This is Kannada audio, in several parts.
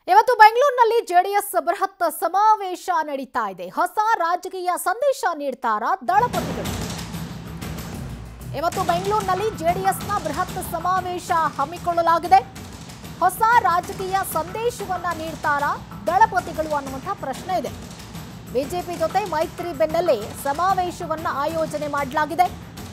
ಇವತ್ತು ಬೆಂಗಳೂರಿನಲ್ಲಿ ಜೆಡಿಎಸ್ ಬೃಹತ್ ಸಮಾವೇಶ ನಡೀತಾ ಇದೆ ಹೊಸ ರಾಜಕೀಯ ಸಂದೇಶ ನೀಡ್ತಾರಾ ದಳಪತಿಗಳು ಇವತ್ತು ಬೆಂಗಳೂರಿನಲ್ಲಿ ಜೆಡಿಎಸ್ನ ಬೃಹತ್ ಸಮಾವೇಶ ಹಮ್ಮಿಕೊಳ್ಳಲಾಗಿದೆ ಹೊಸ ರಾಜಕೀಯ ಸಂದೇಶವನ್ನ ನೀಡ್ತಾರಾ ದಳಪತಿಗಳು ಅನ್ನುವಂಥ ಪ್ರಶ್ನೆ ಇದೆ ಬಿಜೆಪಿ ಜೊತೆ ಮೈತ್ರಿ ಬೆನ್ನಲ್ಲೇ ಸಮಾವೇಶವನ್ನ ಆಯೋಜನೆ ಮಾಡಲಾಗಿದೆ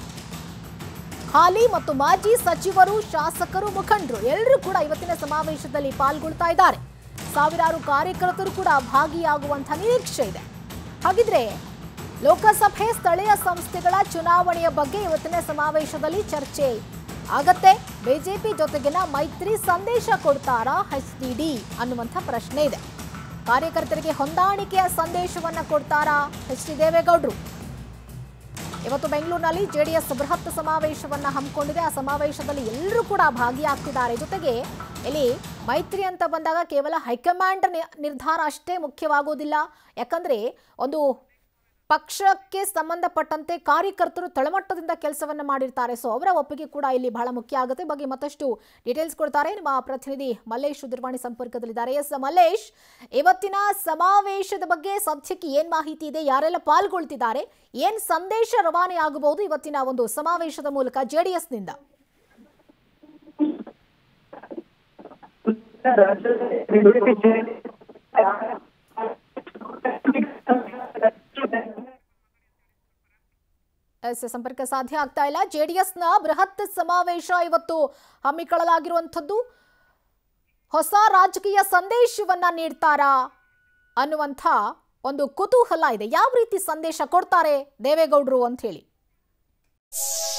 ಹಾಲಿ ಮತ್ತು ಮಾಜಿ ಸಚಿವರು ಶಾಸಕರು ಮುಖಂಡರು ಎಲ್ಲರೂ ಕೂಡ ಇವತ್ತಿನ ಸಮಾವೇಶದಲ್ಲಿ ಪಾಲ್ಗೊಳ್ತಾ ಇದ್ದಾರೆ ಸಾವಿರಾರು ಕಾರ್ಯಕರ್ತರು ಕೂಡ ಭಾಗಿಯಾಗುವಂಥ ನಿರೀಕ್ಷೆ ಇದೆ ಹಾಗಿದ್ರೆ ಲೋಕಸಭೆ ಸ್ಥಳೀಯ ಸಂಸ್ಥೆಗಳ ಚುನಾವಣೆಯ ಬಗ್ಗೆ ಇವತ್ತಿನ ಸಮಾವೇಶದಲ್ಲಿ ಚರ್ಚೆ ಆಗತ್ತೆ ಬಿಜೆಪಿ ಜೊತೆಗಿನ ಮೈತ್ರಿ ಸಂದೇಶ ಕೊಡ್ತಾರಾ ಎಚ್ ಡಿ ಅನ್ನುವಂಥ ಪ್ರಶ್ನೆ ಇದೆ ಕಾರ್ಯಕರ್ತರಿಗೆ ಹೊಂದಾಣಿಕೆಯ ಸಂದೇಶವನ್ನ ಕೊಡ್ತಾರಾ ಎಚ್ ಡಿ ದೇವೇಗೌಡರು ಇವತ್ತು ಬೆಂಗಳೂರಿನಲ್ಲಿ ಜೆಡಿಎಸ್ ಬೃಹತ್ ಸಮಾವೇಶವನ್ನ ಹಮ್ಮಿಕೊಂಡಿದೆ ಆ ಸಮಾವೇಶದಲ್ಲಿ ಎಲ್ಲರೂ ಕೂಡ ಭಾಗಿಯಾಗ್ತಿದ್ದಾರೆ ಜೊತೆಗೆ ಇಲ್ಲಿ ಮೈತ್ರಿ ಅಂತ ಬಂದಾಗ ಕೇವಲ ಹೈಕಮಾಂಡ್ ನಿ- ನಿರ್ಧಾರ ಅಷ್ಟೇ ಮುಖ್ಯವಾಗೋದಿಲ್ಲ ಯಾಕಂದ್ರೆ ಒಂದು ಪಕ್ಷಕ್ಕೆ ಸಂಬಂಧಪಟ್ಟಂತೆ ಕಾರ್ಯಕರ್ತರು ತಳಮಟ್ಟದಿಂದ ಕೆಲಸವನ್ನ ಮಾಡಿರ್ತಾರೆ ಸೊ ಅವರ ಒಪ್ಪಿಗೆ ಕೂಡ ಇಲ್ಲಿ ಬಹಳ ಮುಖ್ಯ ಆಗುತ್ತೆ ಈ ಬಗ್ಗೆ ಮತ್ತಷ್ಟು ಡೀಟೇಲ್ಸ್ ಕೊಡ್ತಾರೆ ನಮ್ಮ ಪ್ರತಿನಿಧಿ ಮಲ್ಲೇಶ್ ದೂರವಾಣಿ ಸಂಪರ್ಕದಲ್ಲಿದ್ದಾರೆ ಎಸ್ ಮಲ್ಲೇಶ್ ಇವತ್ತಿನ ಸಮಾವೇಶದ ಬಗ್ಗೆ ಸದ್ಯಕ್ಕೆ ಏನ್ ಮಾಹಿತಿ ಇದೆ ಯಾರೆಲ್ಲ ಪಾಲ್ಗೊಳ್ತಿದ್ದಾರೆ ಏನ್ ಸಂದೇಶ ರವಾನೆ ಆಗಬಹುದು ಇವತ್ತಿನ ಒಂದು ಸಮಾವೇಶದ ಮೂಲಕ ಜೆಡಿಎಸ್ನಿಂದ ಎಸ್ ಸಂಪರ್ಕ ಸಾಧ್ಯ ಆಗ್ತಾ ಇಲ್ಲ ಜೆಡಿಎಸ್ನ ಬೃಹತ್ ಸಮಾವೇಶ ಇವತ್ತು ಹಮ್ಮಿಕೊಳ್ಳಲಾಗಿರುವಂಥದ್ದು ಹೊಸ ರಾಜಕೀಯ ಸಂದೇಶವನ್ನ ನೀಡ್ತಾರಾ ಅನ್ನುವಂಥ ಒಂದು ಕುತೂಹಲ ಇದೆ ಯಾವ ರೀತಿ ಸಂದೇಶ ಕೊಡ್ತಾರೆ ದೇವೇಗೌಡರು ಅಂತ ಹೇಳಿ